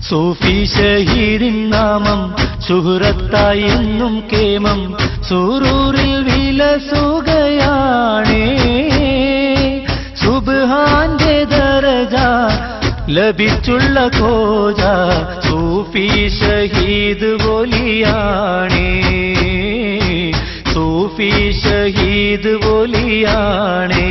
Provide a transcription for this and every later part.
സൂഫി ഷഹീദിൻ നാമം സുഹൃത്തായി എന്നും കേമം സൂറൂരിൽ വിലസുകയാണേ സുബ്ഹാന്റെ ദരജ ലഭിച്ചുള്ള കോജ സൂഫി ഷഹീദ് ബോലിയാണേ സൂഫി ഷഹീദ് ബോലിയാണേ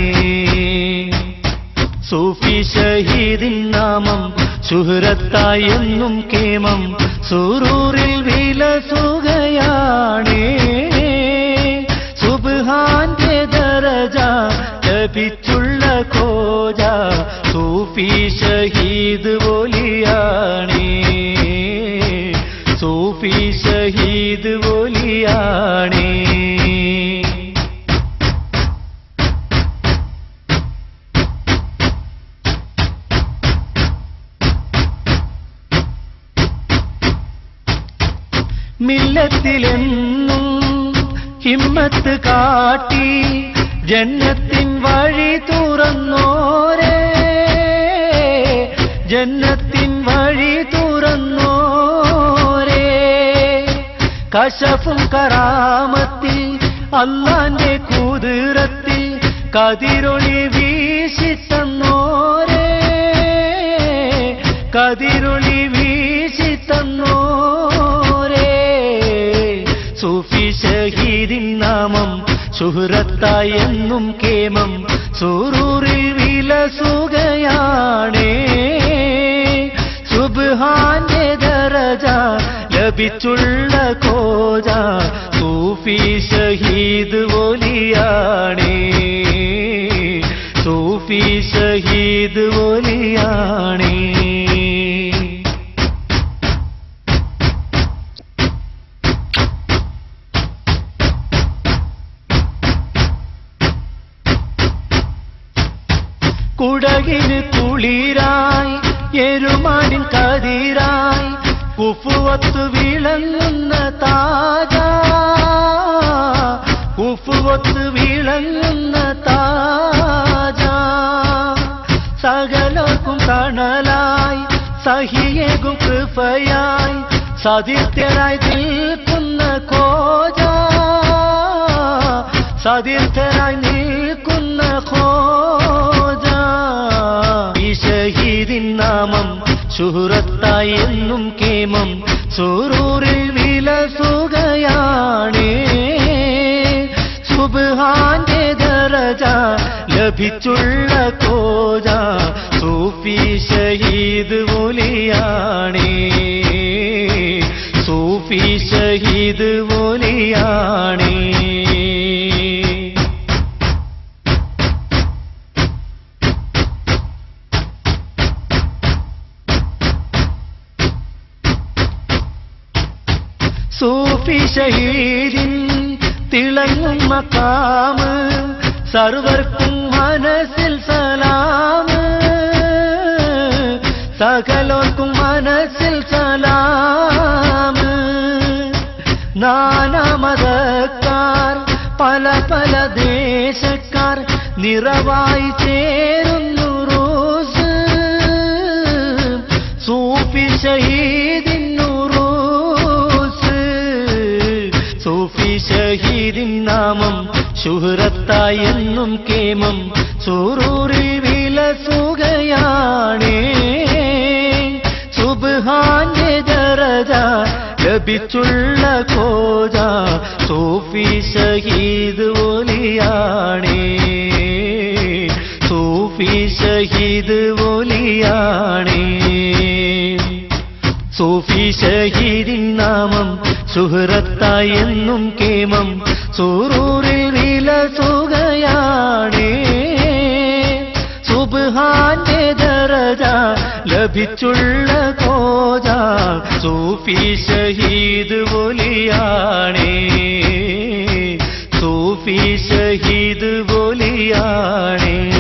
സൂഫി ഷഹീദിൻ നാമം സുഹൃത്തായി എന്നും കേമം സൂറൂരിൽ വിലസുകയാണേ സുബ്ഹാന്റെ ദരജ ലഭിച്ചുള്ള കോജ സൂഫി ഷഹീദ് ബോലിയാണേ സൂഫി ഷഹീദ് ബോലിയാണേ മില്ലത്തിലെന്നും ഹിമ്മത്ത് കാട്ടി ജന്നത്തിൻ വഴി തുറന്നോരേ ജന്നത്തിൻ വഴി തുറന്നോരേ കശഫും കറാമത്തിൽ അള്ളാന്റെ കുതിരത്തിൽ കതിരൊളി വീശിത്തന്നോരേ കതിരൊളി വീശിത്തന്നോരേ സൂഫി ഷഹീദിൻ നാമം സുഹൃത്തായി എന്നും കേമം സൂറൂറിൽ വിലസുകയാണേ സുബ്ഹാന്റെ ദരജ ലഭിച്ചുള്ള കോജ സൂഫി ഷഹീദ് ഒലിയാണേ സൂഫി ഷഹീദ് ഒലിയാണേ കുടകിന് കുളിരായി എരുമാടിൻ കതിരായി കുഫുവത്ത് വിളങ്ങുന്ന താജ കുഫുവത്ത് വിളങ്ങുന്ന താജ സകലർക്കും തണലായി സഹിയേകും കൃപയായി സതിത്യരായി നിൽക്കുന്ന കോജ സതിർത്ഥരായി നിൽക്കുന്ന ഖോജ ഈ ഷഹീദിൻ നാമം സുഹൃത്തായി എന്നും കേമം സൂറൂരിൽ വിലസുകയാണേ സുബ്ഹാന്റെ ദരജ ലഭിച്ചുള്ള കോജ സൂഫി ഷഹീദ് ഒലിയാണേ സൂഫി ഷഹീദ് ഒലിയാണേ സൂഫി ഷഹീദിൻ തിളങ്ങും മക്കാമ് സർവർക്കും മനസ്സിൽ സലാമ് സകലോർക്കും മനസ്സിൽ സലാമ് നാനാമതക്കാർ പല പല ദേശക്കാർ നിറവായി ചേരുന്നു റോസ് സൂഫി ഷഹീദിന്നു റോസ് സൂഫി ഷഹീദിൻ നാമം ശുഹ്രത്തായി എന്നും കേമം സൂറൂരിൽ വിലസുകയാണേ സുബ്ഹാന്റെ ദരജ ലഭിച്ചുള്ള കോജ സൂഫി ഷഹീദ് ഒലിയാണേ സൂഫി ഷഹീദ് ഒലിയാണേ സൂഫി ഷഹീദിൻ നാമം സുഹൃത്തായി എന്നും കേമം സൂറൂരിൽ വിലസുകയാണേ സുബ്ഹാന്റെ ദരജ ലഭിച്ചുള്ള കോജ സൂഫി ഷഹീദ് ഒലിയാണേ സൂഫി ഷഹീദ് ഒലിയാണേ